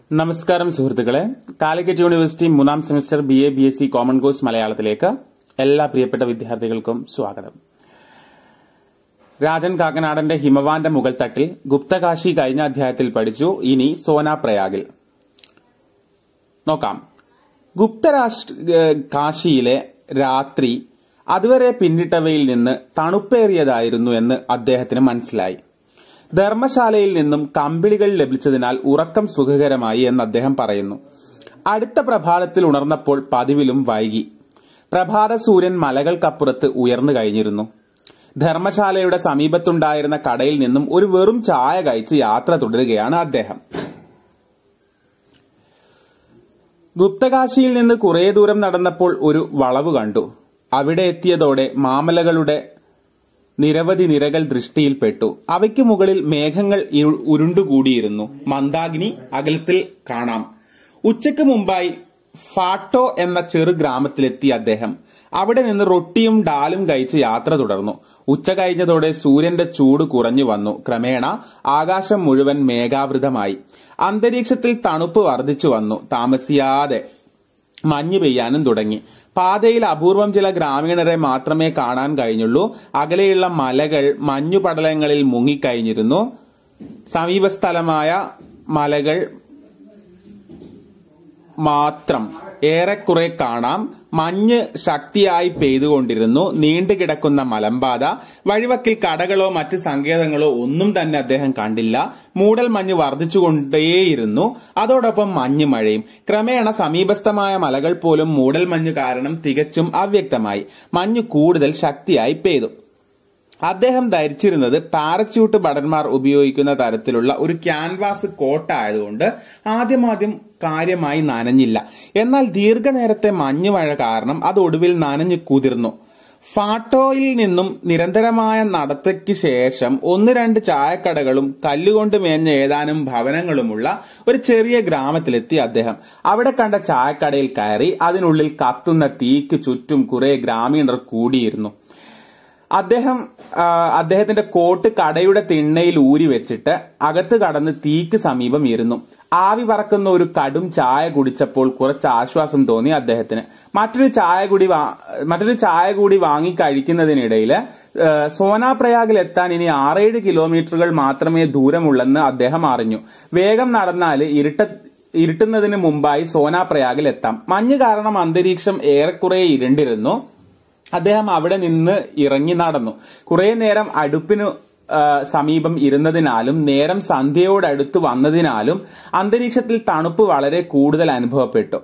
നമസ്കാരം സുഹൃത്തുക്കളെ Calicut university മൂന്നാം semester B A B S C common course മലയാളത്തിലേക്ക് എല്ലാ പ്രിയപ്പെട്ട വിദ്യാർത്ഥികൾക്കും സ്വാഗതം രാജൻ കാക്കനാടന്റെ ഹിമവാന്റെ മുകൾ തട്ടിൽ ഗുപ്തകാശി കഴിഞ്ഞ അധ്യായത്തിൽ പഠിച്ചു ഇനി സോനാ പ്രയാഗിൽ നോക്കാം ഗുപ്തരാഷ്ട്ര ഏഹ് കാശിയിലെ രാത്രി അതുവരെ പിന്നിട്ടവയിൽ നിന്ന് തണുപ്പേറിയതായിരുന്നു എന്ന് അദ്ദേഹത്തിന് മനസ്സിലായി ധർമ്മശാലയിൽ നിന്നും കമ്പിളികൾ ലഭിച്ചതിനാൽ ഉറക്കം സുഖകരമായി എന്ന് അദ്ദേഹം പറയുന്നു അടുത്ത പ്രഭാതത്തിൽ ഉണർന്നപ്പോൾ പതിവിലും വൈകി പ്രഭാത സൂര്യൻ മലകൾക്കപ്പുറത്ത് ഉയർന്നു കഴിഞ്ഞിരുന്നു ധർമ്മശാലയുടെ സമീപത്തുണ്ടായിരുന്ന കടയിൽ നിന്നും ഒരു വെറും ചായ കഴിച്ച് യാത്ര തുടരുകയാണ് അദ്ദേഹം ഗുപ്തകാശിയിൽ നിന്ന് കുറേ ദൂരം നടന്നപ്പോൾ ഒരു വളവ് കണ്ടു അവിടെ എത്തിയതോടെ മാമലകളുടെ നിരവധി നിരകൾ ദൃഷ്ടിയിൽപ്പെട്ടു അവയ്ക്ക് മുകളിൽ മേഘങ്ങൾ ഇരു- ഉരുണ്ടുകൂടിയിരുന്നു മന്ദാകിനി അകലത്തിൽ കാണാം ഉച്ചയ്ക്ക് മുമ്പായി ഫാട്ടോ എന്ന ചെറു ഗ്രാമത്തിലെത്തിയ അദ്ദേഹം അവിടെ നിന്ന് റൊട്ടിയും ഡാലും കഴിച്ച് യാത്ര തുടർന്നു ഉച്ച കഴിഞ്ഞതോടെ സൂര്യന്റെ ചൂട് കുറഞ്ഞു വന്നു ക്രമേണ ആകാശം മുഴുവൻ മേഘാവൃതമായി അന്തരീക്ഷത്തിൽ തണുപ്പ് വർദ്ധിച്ചു വന്നു താമസിയാതെ മഞ്ഞ് പെയ്യാനും തുടങ്ങി പാതയിൽ അപൂർവം ചില ഗ്രാമീണരെ മാത്രമേ കാണാൻ കഴിഞ്ഞുള്ളൂ അകലെയുള്ള മലകൾ മഞ്ഞുപടലങ്ങളിൽ മുങ്ങിക്കഴിഞ്ഞിരുന്നു സമീപസ്ഥലമായ മലകൾ മാത്രം ഏറെക്കുറെ കാണാം മഞ്ഞ് ശക്തിയായി പെയ്തുകൊണ്ടിരുന്നു നീണ്ടുകിടക്കുന്ന മലമ്പാത വഴിവക്കിൽ കടകളോ മറ്റ് സങ്കേതങ്ങളോ ഒന്നും തന്നെ അദ്ദേഹം കണ്ടില്ല മൂടൽ മഞ്ഞ് വർദ്ധിച്ചുകൊണ്ടേയിരുന്നു അതോടൊപ്പം മഞ്ഞ് മഴയും ക്രമേണ സമീപസ്ഥമായ മലകൾ പോലും മൂടൽ മഞ്ഞ് കാരണം തികച്ചും അവ്യക്തമായി മഞ്ഞ് കൂടുതൽ ശക്തിയായി പെയ്തു അദ്ദേഹം ധരിച്ചിരുന്നത് പാരച്യൂട്ട് ഭടന്മാർ ഉപയോഗിക്കുന്ന തരത്തിലുള്ള ഒരു ക്യാൻവാസ് കോട്ട് ആയതുകൊണ്ട് ആദ്യമാദ്യം കാര്യമായി നനഞ്ഞില്ല എന്നാൽ ദീർഘനേരത്തെ മഞ്ഞുമഴ കാരണം അത് ഒടുവിൽ നനഞ്ഞു കുതിർന്നു ഫാട്ടോയിൽ നിന്നും നിരന്തരമായ നടത്തയ്ക്ക് ശേഷം ഒന്ന് രണ്ട് ചായക്കടകളും കല്ലുകൊണ്ട് മേഞ്ഞ ഏതാനും ഭവനങ്ങളുമുള്ള ഒരു ചെറിയ ഗ്രാമത്തിലെത്തി അദ്ദേഹം അവിടെ കണ്ട ചായക്കടയിൽ കയറി അതിനുള്ളിൽ കത്തുന്ന തീക്ക് ചുറ്റും കുറെ ഗ്രാമീണർ കൂടിയിരുന്നു അദ്ദേഹം ആ, അദ്ദേഹത്തിന്റെ കോട്ട് കടയുടെ തിണ്ണയിൽ ഊരി വെച്ചിട്ട് അകത്ത് കടന്ന് തീക്ക് സമീപം ഇരുന്നു ആവി പറക്കുന്ന ഒരു കടും ചായ കുടിച്ചപ്പോൾ കുറച്ച് ആശ്വാസം തോന്നി അദ്ദേഹത്തിന് മറ്റൊരു ചായ കൂടി വാ- മറ്റൊരു ചായ കൂടി വാങ്ങി കഴിക്കുന്നതിനിടയിൽ സോനാപ്രയാഗിൽ എത്താൻ ഇനി ആറേഴ് കിലോമീറ്ററുകൾ മാത്രമേ ദൂരമുള്ളെന്ന് അദ്ദേഹം അറിഞ്ഞു വേഗം നടന്നാൽ ഇരുട്ട ഇരുട്ടുന്നതിന് മുമ്പായി സോനാപ്രയാഗിൽ എത്താം മഞ്ഞ് കാരണം അന്തരീക്ഷം ഏറെക്കുറെ ഇരുണ്ടിരുന്നു അദ്ദേഹം അവിടെ നിന്ന് ഇറങ്ങി നടന്നു കുറെ നേരം അടുപ്പിനു ആ, സമീപം ഇരുന്നതിനാലും നേരം സന്ധ്യയോടടുത്ത് വന്നതിനാലും അന്തരീക്ഷത്തിൽ തണുപ്പ് വളരെ കൂടുതൽ അനുഭവപ്പെട്ടു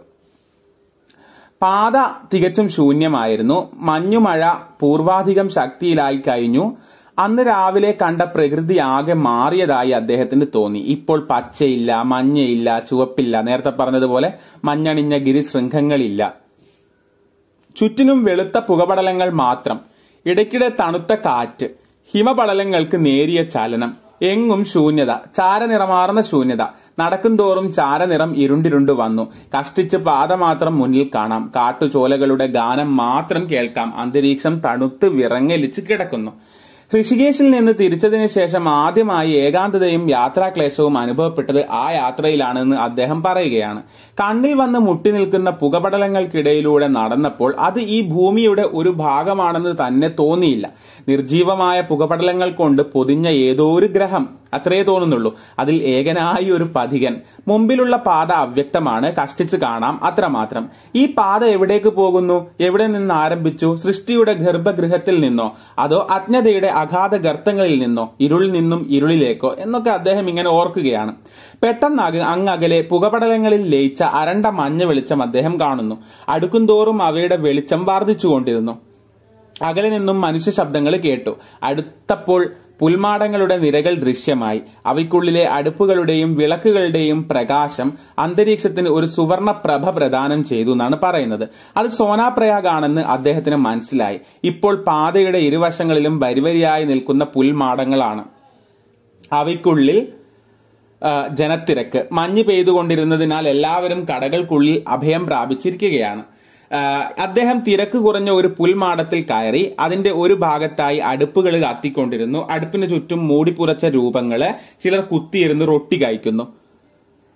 പാത തികച്ചും ശൂന്യമായിരുന്നു മഞ്ഞുമഴ പൂർവാധികം ശക്തിയിലായി കഴിഞ്ഞു അന്ന് രാവിലെ കണ്ട പ്രകൃതി ആകെ മാറിയതായി അദ്ദേഹത്തിന് തോന്നി ഇപ്പോൾ പച്ചയില്ല മഞ്ഞയില്ല ചുവപ്പില്ല നേരത്തെ പറഞ്ഞതുപോലെ മഞ്ഞണിഞ്ഞ ഗിരിശൃംഖങ്ങളില്ല ചുറ്റിനും വെളുത്ത പുകപടലങ്ങൾ മാത്രം ഇടയ്ക്കിടെ തണുത്ത കാറ്റ് ഹിമപടലങ്ങൾക്ക് നേരിയ ചലനം എങ്ങും ശൂന്യത ചാരനിറമാർന്ന ശൂന്യത നടക്കുംതോറും ചാരനിറം ഇരുണ്ടിരുണ്ടു വന്നു കഷ്ടിച്ച് പാത മാത്രം മുന്നിൽ കാണാം കാട്ടുചോലകളുടെ ഗാനം മാത്രം കേൾക്കാം അന്തരീക്ഷം തണുത്ത് വിറങ്ങലിച്ച് കിടക്കുന്നു ഋഷികേശിൽ നിന്ന് തിരിച്ചതിന് ശേഷം ആദ്യമായി ഏകാന്തതയും യാത്രാക്ലേശവും അനുഭവപ്പെട്ടത് ആ യാത്രയിലാണെന്ന് അദ്ദേഹം പറയുകയാണ് കണ്ണിൽ വന്ന് മുട്ടി നിൽക്കുന്ന പുകപടലങ്ങൾക്കിടയിലൂടെ നടന്നപ്പോൾ അത് ഈ ഭൂമിയുടെ ഒരു ഭാഗമാണെന്ന് തന്നെ തോന്നിയില്ല നിർജീവമായ പുകപടലങ്ങൾ കൊണ്ട് പൊതിഞ്ഞ ഏതോ ഒരു ഗ്രഹം അത്രേ തോന്നുന്നുള്ളൂ അതിൽ ഏകനായി ഒരു പഥികൻ മുമ്പിലുള്ള പാത അവ്യക്തമാണ് കഷ്ടിച്ച് കാണാം അത്രമാത്രം ഈ പാത എവിടേക്ക് പോകുന്നു എവിടെ നിന്ന് ആരംഭിച്ചു സൃഷ്ടിയുടെ ഗർഭഗൃഹത്തിൽ നിന്നോ അതോ അജ്ഞതയുടെ അഗാധ ഗർത്തങ്ങളിൽ നിന്നോ ഇരുളിൽ നിന്നും ഇരുളിലേക്കോ എന്നൊക്കെ അദ്ദേഹം ഇങ്ങനെ ഓർക്കുകയാണ് പെട്ടെന്ന് അക- അങ്ങകലെ പുകപടലങ്ങളിൽ ലയിച്ച അരണ്ട മഞ്ഞ വെളിച്ചം അദ്ദേഹം കാണുന്നു അടുക്കുംതോറും അവയുടെ വെളിച്ചം വർദ്ധിച്ചുകൊണ്ടിരുന്നു അകലെ നിന്നും മനുഷ്യ ശബ്ദങ്ങൾ കേട്ടു അടുത്തപ്പോൾ പുൽമാടങ്ങളുടെ നിരകൾ ദൃശ്യമായി അവയ്ക്കുള്ളിലെ അടുപ്പുകളുടെയും വിളക്കുകളുടെയും പ്രകാശം അന്തരീക്ഷത്തിന് ഒരു സുവർണ പ്രഭ പ്രദാനം ചെയ്തു എന്നാണ് പറയുന്നത് അത് സോനാപ്രയാഗാണെന്ന് അദ്ദേഹത്തിന് മനസ്സിലായി ഇപ്പോൾ പാതയുടെ ഇരുവശങ്ങളിലും വരിവരിയായി നിൽക്കുന്ന പുൽമാടങ്ങളാണ് അവയ്ക്കുള്ളിൽ ആ, ജനത്തിരക്ക് മഞ്ഞ് പെയ്തുകൊണ്ടിരുന്നതിനാൽ എല്ലാവരും കടകൾക്കുള്ളിൽ അഭയം പ്രാപിച്ചിരിക്കുകയാണ് ആ, അദ്ദേഹം തിരക്ക് കുറഞ്ഞ ഒരു പുൽമാടത്തിൽ കയറി അതിന്റെ ഒരു ഭാഗത്തായി അടുപ്പുകൾ കത്തിക്കൊണ്ടിരുന്നു അടുപ്പിന് ചുറ്റും മൂടിപ്പുറച്ച രൂപങ്ങള് ചിലർ കുത്തിയിരുന്ന് റൊട്ടി കഴിക്കുന്നു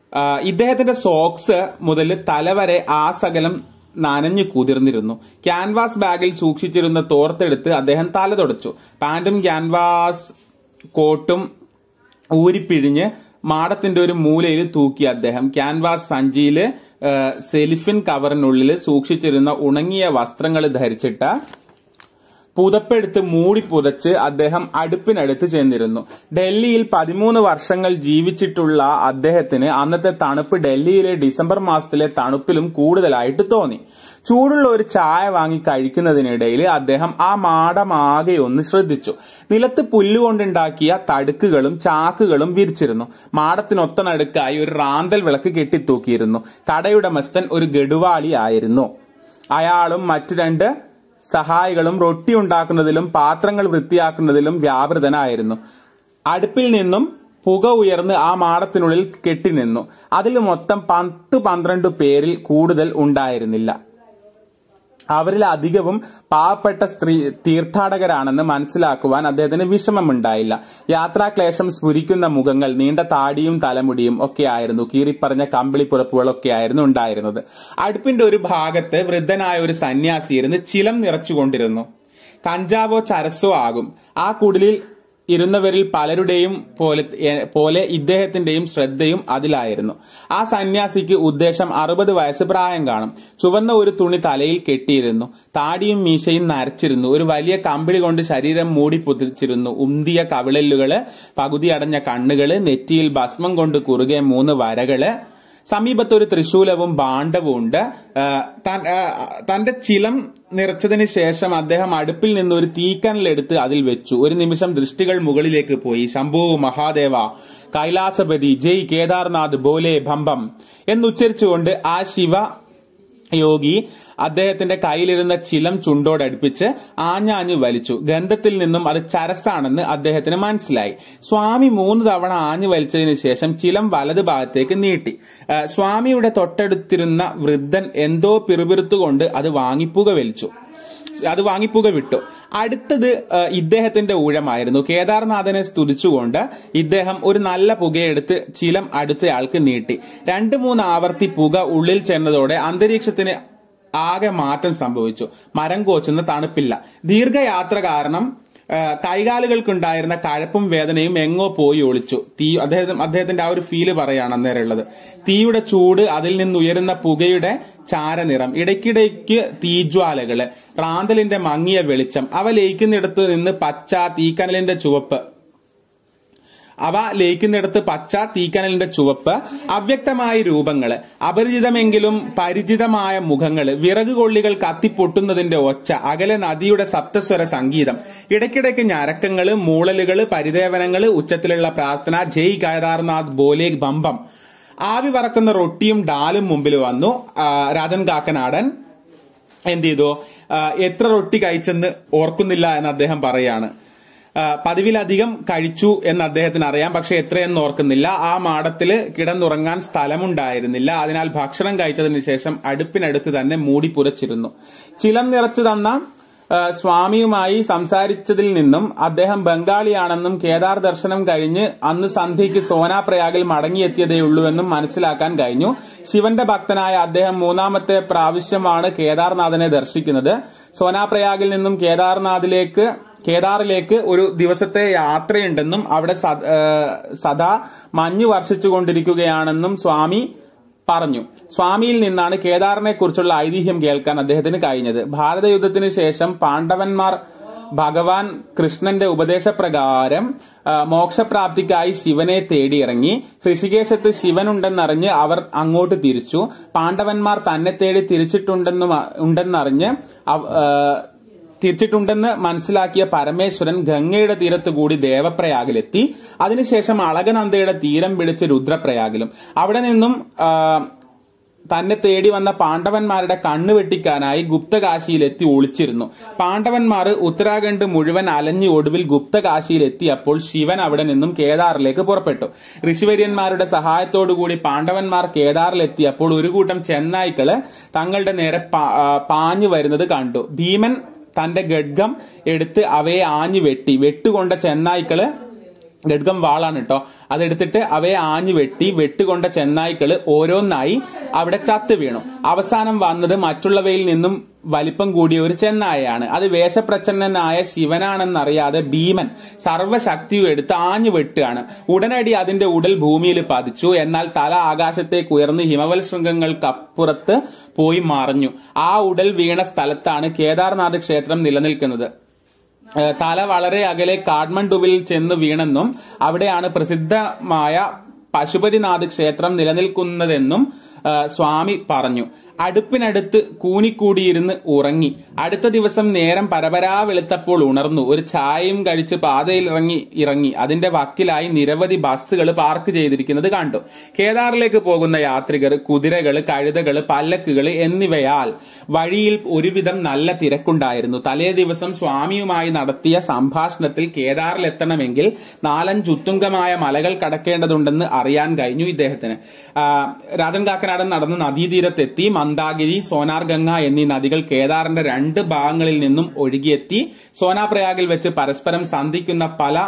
ആ, ഇദ്ദേഹത്തിന്റെ സോക്സ് മുതൽ തലവരെ ആ സകലം നനഞ്ഞു കുതിർന്നിരുന്നു ക്യാൻവാസ് ബാഗിൽ സൂക്ഷിച്ചിരുന്ന തോർത്തെടുത്ത് അദ്ദേഹം തല തുടച്ചു പാന്റും ക്യാൻവാസ് കോട്ടും ഊരിപ്പിഴിഞ്ഞ് മാടത്തിന്റെ ഒരു മൂലയിൽ തൂക്കി അദ്ദേഹം ക്യാൻവാസ് സഞ്ചിയില് ആ, സെലിഫിൻ കവറിനുള്ളിൽ സൂക്ഷിച്ചിരുന്ന ഉണങ്ങിയ വസ്ത്രങ്ങൾ ധരിച്ചിട്ട പുതപ്പെടുത്ത് മൂടി പുതച്ച് അദ്ദേഹം അടുപ്പിനടുത്ത് ചെന്നിരുന്നു ഡൽഹിയിൽ പതിമൂന്ന് വർഷങ്ങൾ ജീവിച്ചിട്ടുള്ള അദ്ദേഹത്തിന് അന്നത്തെ തണുപ്പ് ഡൽഹിയിലെ ഡിസംബർ മാസത്തിലെ തണുപ്പിലും കൂടുതലായിട്ട് തോന്നി ചൂടുള്ള ഒരു ചായ വാങ്ങി കഴിക്കുന്നതിനിടയിൽ അദ്ദേഹം ആ മാടമാകെ ഒന്ന് ശ്രദ്ധിച്ചു നിലത്ത് പുല്ലുകൊണ്ടുണ്ടാക്കിയ തടുക്കുകളും ചാക്കുകളും വിരിച്ചിരുന്നു മാടത്തിനൊത്ത നടുക്കായി ഒരു റാന്തൽ വിളക്ക് കെട്ടിത്തൂക്കിയിരുന്നു കടയുടമസ്ഥൻ ഒരു ഗഡുവാളി ആയിരുന്നു അയാളും മറ്റു രണ്ട് സഹായികളും റൊട്ടി ഉണ്ടാക്കുന്നതിലും പാത്രങ്ങൾ വൃത്തിയാക്കുന്നതിലും വ്യാപൃതനായിരുന്നു അടുപ്പിൽ നിന്നും പുക ഉയർന്ന് ആ മാടത്തിനുള്ളിൽ കെട്ടിനിന്നു അതിൽ മൊത്തം പത്ത് പന്ത്രണ്ട് പേരിൽ കൂടുതൽ ഉണ്ടായിരുന്നില്ല അവരിൽ അധികവും പാവപ്പെട്ട സ്ത്രീ തീർത്ഥാടകരാണെന്ന് മനസ്സിലാക്കുവാൻ അദ്ദേഹത്തിന് വിഷമമുണ്ടായില്ല യാത്രാക്ലേശം സ്ഫുരിക്കുന്ന മുഖങ്ങൾ നീണ്ട താടിയും തലമുടിയും ഒക്കെ ആയിരുന്നു കീറിപ്പറഞ്ഞ കമ്പിളി പുറപ്പുകളൊക്കെ ആയിരുന്നു ഉണ്ടായിരുന്നത് അടുപ്പിന്റെ ഒരു ഭാഗത്ത് വൃദ്ധനായ ഒരു സന്യാസി ഇരുന്ന് ചിലം നിറച്ചുകൊണ്ടിരുന്നു കഞ്ചാവോ ചരസോ ആകും ആ കുടിലിൽ ഇരുന്നവരിൽ പലരുടെയും പോലെ എ- പോലെ ഇദ്ദേഹത്തിന്റെയും ശ്രദ്ധയും അതിലായിരുന്നു ആ സന്യാസിക്ക് ഉദ്ദേശം അറുപത് വയസ്സ് പ്രായം കാണും ചുവന്ന ഒരു തുണി തലയിൽ കെട്ടിയിരുന്നു താടിയും മീശയും നരച്ചിരുന്നു ഒരു വലിയ കമ്പിളി കൊണ്ട് ശരീരം മൂടി പുതിച്ചിരുന്നു ഉന്തിയ കവിളല്ലുകള് പകുതി അടഞ്ഞ കണ്ണുകള് നെറ്റിയിൽ ഭസ്മം കൊണ്ട് കുറുകെ മൂന്ന് വരകള് സമീപത്ത് ഒരു തൃശൂലവും ഭാണ്ഡവും ഉണ്ട് ആ, താൻ- ആ, തന്റെ ചിലം നിറച്ചതിന് ശേഷം അദ്ദേഹം അടുപ്പിൽ നിന്ന് ഒരു തീക്കനലെടുത്ത് അതിൽ വെച്ചു ഒരു നിമിഷം ദൃഷ്ടികൾ മുകളിലേക്ക് പോയി ശംഭു മഹാദേവ കൈലാസപതി ജയ് കേദാർനാഥ് ബോലെ ഭംഭം എന്നുച്ചരിച്ചുകൊണ്ട് ആ ശിവ യോഗി അദ്ദേഹത്തിന്റെ കയ്യിലിരുന്ന ചിലം ചുണ്ടോടടുപ്പിച്ച് ആഞ്ഞാഞ്ഞു വലിച്ചു ഗന്ധത്തിൽ നിന്നും അത് ചരസാണെന്ന് അദ്ദേഹത്തിന് മനസ്സിലായി സ്വാമി മൂന്ന് തവണ ആഞ്ഞു വലിച്ചതിന് ശേഷം ചിലം വലത് ഭാഗത്തേക്ക് നീട്ടി ആ, സ്വാമിയുടെ തൊട്ടടുത്തിരുന്ന വൃദ്ധൻ എന്തോ പിറുപിറുത്തുകൊണ്ട് അത് വാങ്ങി പുക വലിച്ചു അത് വാങ്ങി പുക വിട്ടു അടുത്തത് ആ, ഇദ്ദേഹത്തിന്റെ ഊഴമായിരുന്നു കേദാർനാഥനെ സ്തുതിച്ചുകൊണ്ട് ഇദ്ദേഹം ഒരു നല്ല പുകയെടുത്ത് ചിലം അടുത്തയാൾക്ക് നീട്ടി രണ്ട് മൂന്ന് ആവർത്തി പുക ഉള്ളിൽ ചെന്നതോടെ അന്തരീക്ഷത്തിന് ആകെ മാറ്റം സംഭവിച്ചു മരം കോച്ചുന്ന തണുപ്പില്ല ദീർഘയാത്ര കാരണം ആ, കൈകാലുകൾക്കുണ്ടായിരുന്ന കഴപ്പും വേദനയും എങ്ങോ പോയി ഒളിച്ചു തീ അദ്ദേഹം അദ്ദേഹത്തിന്റെ ആ ഒരു ഫീല് പറയാണ് അന്നേരം ഉള്ളത് തീയുടെ ചൂട് അതിൽ നിന്ന് ഉയരുന്ന പുകയുടെ ചാരനിറം ഇടയ്ക്കിടയ്ക്ക് തീജ്വാലകള് റാന്തലിന്റെ മങ്ങിയ വെളിച്ചം അവ ലയിക്കുന്നിടത്ത് നിന്ന് പച്ച തീക്കനലിന്റെ ചുവപ്പ് അവ ലയിക്കുന്നിടത്ത് പച്ച തീക്കനലിന്റെ ചുവപ്പ് അവ്യക്തമായ രൂപങ്ങള് അപരിചിതമെങ്കിലും പരിചിതമായ മുഖങ്ങള് വിറക് കൊള്ളികൾ കത്തിപ്പൊട്ടുന്നതിന്റെ ഒച്ച അകലെ നദിയുടെ സപ്തസ്വര സംഗീതം ഇടയ്ക്കിടയ്ക്ക് ഞരക്കങ്ങള് മൂളലുകള് പരിദേവനങ്ങള് ഉച്ചത്തിലുള്ള പ്രാർത്ഥന ജയ് കേദാർനാഥ് ബോലെ ബമ്പം ആവി പറക്കുന്ന റൊട്ടിയും ഡാലും മുമ്പിൽ വന്നു ആ, രാജൻ കാക്കനാടൻ എന്ത് ചെയ്തു ആ, എത്ര റൊട്ടി കഴിച്ചെന്ന് ഓർക്കുന്നില്ല എന്ന് അദ്ദേഹം പറയാണ് ആ, പതിവിലധികം കഴിച്ചു എന്ന് അദ്ദേഹത്തിന് അറിയാം പക്ഷെ എത്രയെന്ന് ഓർക്കുന്നില്ല ആ മാടത്തില് കിടന്നുറങ്ങാൻ സ്ഥലമുണ്ടായിരുന്നില്ല അതിനാൽ ഭക്ഷണം കഴിച്ചതിന് ശേഷം അടുപ്പിനടുത്ത് തന്നെ മൂടി പുരച്ചിരുന്നു ചിലം നിറച്ചു തന്ന ആ, സ്വാമിയുമായി സംസാരിച്ചതിൽ നിന്നും അദ്ദേഹം ബംഗാളിയാണെന്നും കേദാർ ദർശനം കഴിഞ്ഞ് അന്ന് സന്ധ്യയ്ക്ക് സോനാപ്രയാഗിൽ മടങ്ങിയെത്തിയതേയുള്ളൂവെന്നും മനസ്സിലാക്കാൻ കഴിഞ്ഞു ശിവന്റെ ഭക്തനായ അദ്ദേഹം മൂന്നാമത്തെ പ്രാവശ്യമാണ് കേദാർനാഥനെ ദർശിക്കുന്നത് സോനാപ്രയാഗിൽ നിന്നും കേദാർനാഥിലേക്ക് കേദാറിലേക്ക് ഒരു ദിവസത്തെ യാത്രയുണ്ടെന്നും അവിടെ സദ- ആ, സദാ മഞ്ഞു വർഷിച്ചുകൊണ്ടിരിക്കുകയാണെന്നും സ്വാമി പറഞ്ഞു സ്വാമിയിൽ നിന്നാണ് കേദാറിനെ കുറിച്ചുള്ള ഐതിഹ്യം കേൾക്കാൻ അദ്ദേഹത്തിന് കഴിഞ്ഞത് ഭാരതയുദ്ധത്തിന് ശേഷം പാണ്ഡവന്മാർ ഭഗവാൻ കൃഷ്ണന്റെ ഉപദേശപ്രകാരം ആ, മോക്ഷപ്രാപ്തിക്കായി ശിവനെ തേടിയിറങ്ങി ഋഷികേശത്ത് ശിവനുണ്ടെന്നറിഞ്ഞ് അവർ അങ്ങോട്ട് തിരിച്ചു പാണ്ഡവന്മാർ തന്നെ തേടി തിരിച്ചിട്ടുണ്ടെന്നും ഉണ്ടെന്നറിഞ്ഞ് അവ- ആ, തിരിച്ചിട്ടുണ്ടെന്ന് മനസ്സിലാക്കിയ പരമേശ്വരൻ ഗംഗയുടെ തീരത്ത് കൂടി ദേവപ്രയാഗിലെത്തി അതിനുശേഷം അളകനന്ദയുടെ തീരം പിടിച്ച് രുദ്രപ്രയാഗിലും അവിടെ നിന്നും ആ, തന്നെ തേടി വന്ന പാണ്ഡവന്മാരുടെ കണ്ണു വെട്ടിക്കാനായി ഗുപ്തകാശിയിലെത്തി ഒളിച്ചിരുന്നു പാണ്ഡവന്മാർ ഉത്തരാഖണ്ഡ് മുഴുവൻ അലഞ്ഞു ഒടുവിൽ ഗുപ്തകാശിയിലെത്തിയപ്പോൾ ശിവൻ അവിടെ നിന്നും കേദാറിലേക്ക് പുറപ്പെട്ടു ഋഷിവര്യന്മാരുടെ സഹായത്തോടുകൂടി പാണ്ഡവന്മാർ കേദാറിലെത്തിയപ്പോൾ ഒരു കൂട്ടം ചെന്നായ്ക്കള് തങ്ങളുടെ നേരെ പാ- ആ, പാഞ്ഞു വരുന്നത് കണ്ടു ഭീമൻ തന്റെ ഗഡ്ഗം എടുത്ത് അവയെ ആഞ്ഞു വെട്ടി വെട്ടുകൊണ്ട ചെന്നായ്ക്കള് ഗഡ്ഗം വാളാണ് കേട്ടോ അതെടുത്തിട്ട് അവയെ ആഞ്ഞു വെട്ടി വെട്ടുകൊണ്ട ചെന്നായ്ക്കള് ഓരോന്നായി അവിടെ ചത്തു വീണു അവസാനം വന്നത് മറ്റുള്ളവയിൽ നിന്നും വലിപ്പം കൂടിയ ഒരു ചെന്നായയാണ് അത് വേഷപ്രച്ഛന്നനായ ശിവനാണെന്നറിയാതെ ഭീമൻ സർവശക്തിയും എടുത്ത് ആഞ്ഞു വെട്ടുകയാണ് ഉടനടി അതിന്റെ ഉടൽ ഭൂമിയിൽ പതിച്ചു എന്നാൽ തല ആകാശത്തേക്ക് ഉയർന്ന് ഹിമവൽ ശൃംഗങ്ങൾക്കപ്പുറത്ത് പോയി മറഞ്ഞു ആ ഉടൽ വീണ സ്ഥലത്താണ് കേദാർനാഥ് ക്ഷേത്രം നിലനിൽക്കുന്നത് ഏഹ് തല വളരെ അകലെ കാഠ്മണ്ഡുവിൽ ചെന്ന് വീണെന്നും അവിടെയാണ് പ്രസിദ്ധമായ പശുപതിനാഥ് ക്ഷേത്രം നിലനിൽക്കുന്നതെന്നും ഏഹ് സ്വാമി പറഞ്ഞു അടുപ്പിനടുത്ത് കൂനിക്കൂടിയിരുന്ന് ഉറങ്ങി അടുത്ത ദിവസം നേരം പരപരാ വെളുത്തപ്പോൾ ഉണർന്നു ഒരു ചായയും കഴിച്ച് പാതയിൽ ഇറങ്ങി ഇറങ്ങി അതിന്റെ വക്കിലായി നിരവധി ബസ്സുകൾ പാർക്ക് ചെയ്തിരിക്കുന്നത് കണ്ടു കേദാറിലേക്ക് പോകുന്ന യാത്രികർ കുതിരകൾ കഴുതകൾ പല്ലക്കുകൾ എന്നിവയാൽ വഴിയിൽ ഒരുവിധം നല്ല തിരക്കുണ്ടായിരുന്നു തലേ ദിവസം സ്വാമിയുമായി നടത്തിയ സംഭാഷണത്തിൽ കേദാറിലെത്തണമെങ്കിൽ നാലഞ്ച് ഉത്തുംഗമായ മലകൾ കടക്കേണ്ടതുണ്ടെന്ന് അറിയാൻ കഴിഞ്ഞു ഇദ്ദേഹത്തിന് ആ, രാജൻ കാക്കനാടൻ നടന്ന് നദീതീരത്തെത്തി മന്ദാഗിരി സോനാർ ഗംഗ എന്നീ നദികൾ കേദാറിന്റെ രണ്ട് ഭാഗങ്ങളിൽ നിന്നും ഒഴുകിയെത്തി സോനാപ്രയാഗിൽ വെച്ച് പരസ്പരം സന്ധിക്കുന്ന പല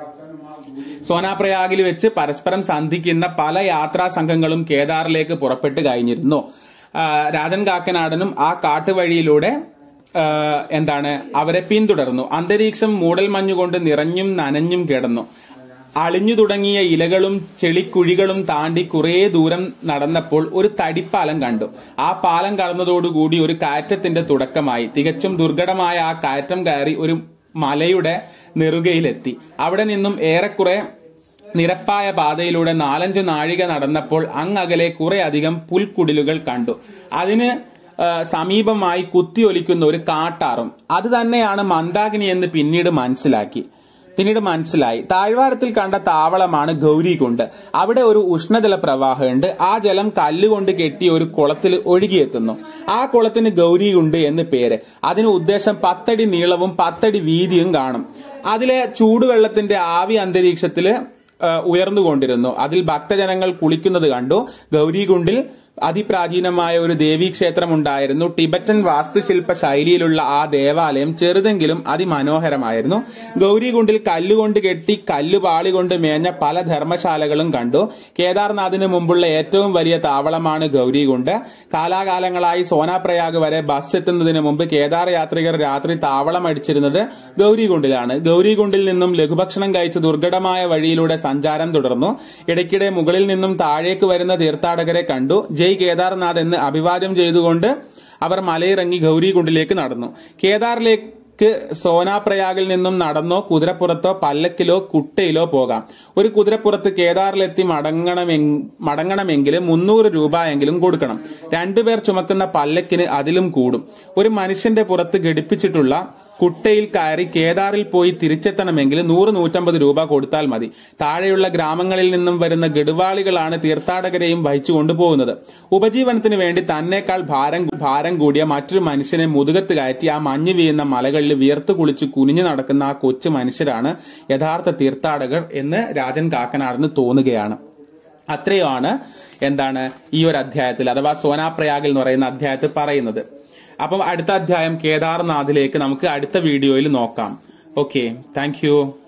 സോനാപ്രയാഗിൽ വെച്ച് പരസ്പരം സന്ധിക്കുന്ന പല യാത്രാ സംഘങ്ങളും കേദാറിലേക്ക് പുറപ്പെട്ടു കഴിഞ്ഞിരുന്നു ആ, രാജൻ കാക്കനാടനും ആ കാട്ടുവഴിയിലൂടെ ആ, എന്താണ് അവരെ പിന്തുടർന്നു അന്തരീക്ഷം മൂടൽമഞ്ഞുകൊണ്ട് നിറഞ്ഞും നനഞ്ഞും കിടന്നു അളിഞ്ഞു തുടങ്ങിയ ഇലകളും ചെളിക്കുഴികളും താണ്ടി കുറേ ദൂരം നടന്നപ്പോൾ ഒരു തടിപ്പാലം കണ്ടു ആ പാലം കടന്നതോടുകൂടി ഒരു കയറ്റത്തിന്റെ തുടക്കമായി തികച്ചും ദുർഘടമായ ആ കയറ്റം കയറി ഒരു മലയുടെ നെറുകയിലെത്തി അവിടെ നിന്നും ഏറെക്കുറെ നിരപ്പായ പാതയിലൂടെ നാലഞ്ചു നാഴിക നടന്നപ്പോൾ അങ്ങകലെ കുറെ അധികം പുൽക്കുടിലുകൾ കണ്ടു അതിന് ആ, സമീപമായി കുത്തിയൊലിക്കുന്ന ഒരു കാട്ടാറും അത് തന്നെയാണ് മന്ദാകിനി എന്ന് പിന്നീട് മനസ്സിലാക്കി പിന്നീട് മനസ്സിലായി താഴ്വാരത്തിൽ കണ്ട താവളമാണ് ഗൗരികുണ്ട് അവിടെ ഒരു ഉഷ്ണജല പ്രവാഹമുണ്ട് ആ ജലം കല്ലുകൊണ്ട് കെട്ടിയ ഒരു കുളത്തിൽ ഒഴുകിയെത്തുന്നു ആ കുളത്തിന് ഗൗരികുണ്ട് എന്ന് പേര് അതിന് ഉദ്ദേശം പത്തടി നീളവും പത്തടി വീതിയും കാണും അതിലെ ചൂടുവെള്ളത്തിന്റെ ആവി അന്തരീക്ഷത്തില് ആ, ഉയർന്നുകൊണ്ടിരുന്നു അതിൽ ഭക്തജനങ്ങൾ കുളിക്കുന്നത് കണ്ടു ഗൗരികുണ്ടിൽ അതിപ്രാചീനമായ ഒരു ദേവീക്ഷേത്രം ഉണ്ടായിരുന്നു ടിബറ്റൻ വാസ്തുശില്പ ശൈലിയിലുള്ള ആ ദേവാലയം ചെറുതെങ്കിലും അതിമനോഹരമായിരുന്നു ഗൗരികുണ്ടിൽ കല്ലുകൊണ്ട് കെട്ടി കല്ലുപാളി കൊണ്ട് മേഞ്ഞ പല ധർമ്മശാലകളും കണ്ടു കേദാർനാഥിന് മുമ്പുള്ള ഏറ്റവും വലിയ താവളമാണ് ഗൗരികുണ്ട് കാലാകാലങ്ങളായി സോനാപ്രയാഗ് വരെ ബസ് എത്തുന്നതിന് മുമ്പ് കേദാർ യാത്രികർ രാത്രി താവളം അടിച്ചിരുന്നത് ഗൗരികുണ്ടിലാണ് ഗൗരികുണ്ടിൽ നിന്നും ലഘുഭക്ഷണം കഴിച്ച് ദുർഘടമായ വഴിയിലൂടെ സഞ്ചാരം തുടർന്നു ഇടയ്ക്കിടെ മുകളിൽ നിന്നും താഴേക്ക് വരുന്ന തീർത്ഥാടകരെ കണ്ടു ജയ് കേദാർനാഥ് എന്ന് അഭിവാദ്യം ചെയ്തുകൊണ്ട് അവർ മലയിറങ്ങി ഗൗരികുണ്ടിലേക്ക് നടന്നു കേദാറിലേക്ക് സോനാപ്രയാഗിൽ നിന്നും നടന്നോ കുതിരപ്പുറത്തോ പല്ലക്കിലോ കുട്ടയിലോ പോകാം ഒരു കുതിരപ്പുറത്ത് കേദാറിലെത്തി മടങ്ങണമെങ് മടങ്ങണമെങ്കിൽ മുന്നൂറ് രൂപ എങ്കിലും കൊടുക്കണം രണ്ടുപേർ ചുമക്കുന്ന പല്ലക്കിന് അതിലും കൂടും ഒരു മനുഷ്യന്റെ പുറത്ത് ഘടിപ്പിച്ചിട്ടുള്ള കുട്ടയിൽ കയറി കേദാറിൽ പോയി തിരിച്ചെത്തണമെങ്കിൽ നൂറ് നൂറ്റമ്പത് രൂപ കൊടുത്താൽ മതി താഴെയുള്ള ഗ്രാമങ്ങളിൽ നിന്നും വരുന്ന ഗഡുവാളികളാണ് തീർത്ഥാടകരെയും വഹിച്ചു കൊണ്ടുപോകുന്നത് ഉപജീവനത്തിന് വേണ്ടി തന്നേക്കാൾ ഭാരം ഭാരം കൂടിയ മറ്റൊരു മനുഷ്യനെ മുതുകത്ത് കയറ്റി ആ മഞ്ഞ് വീഴുന്ന മലകളിൽ വിയർത്ത് കുളിച്ച് കുനിഞ്ഞു നടക്കുന്ന ആ കൊച്ചു മനുഷ്യരാണ് യഥാർത്ഥ തീർത്ഥാടകർ എന്ന് രാജൻ കാക്കനാടിന് തോന്നുകയാണ് അത്രയുമാണ് എന്താണ് ഈ ഒരു അധ്യായത്തിൽ അഥവാ സോനാപ്രയാഗിൽ എന്ന് പറയുന്ന അധ്യായത്തിൽ പറയുന്നത് അപ്പം അടുത്ത അധ്യായം കേദാർനാഥിലേക്ക് നമുക്ക് അടുത്ത വീഡിയോയിൽ നോക്കാം ഓക്കെ താങ്ക്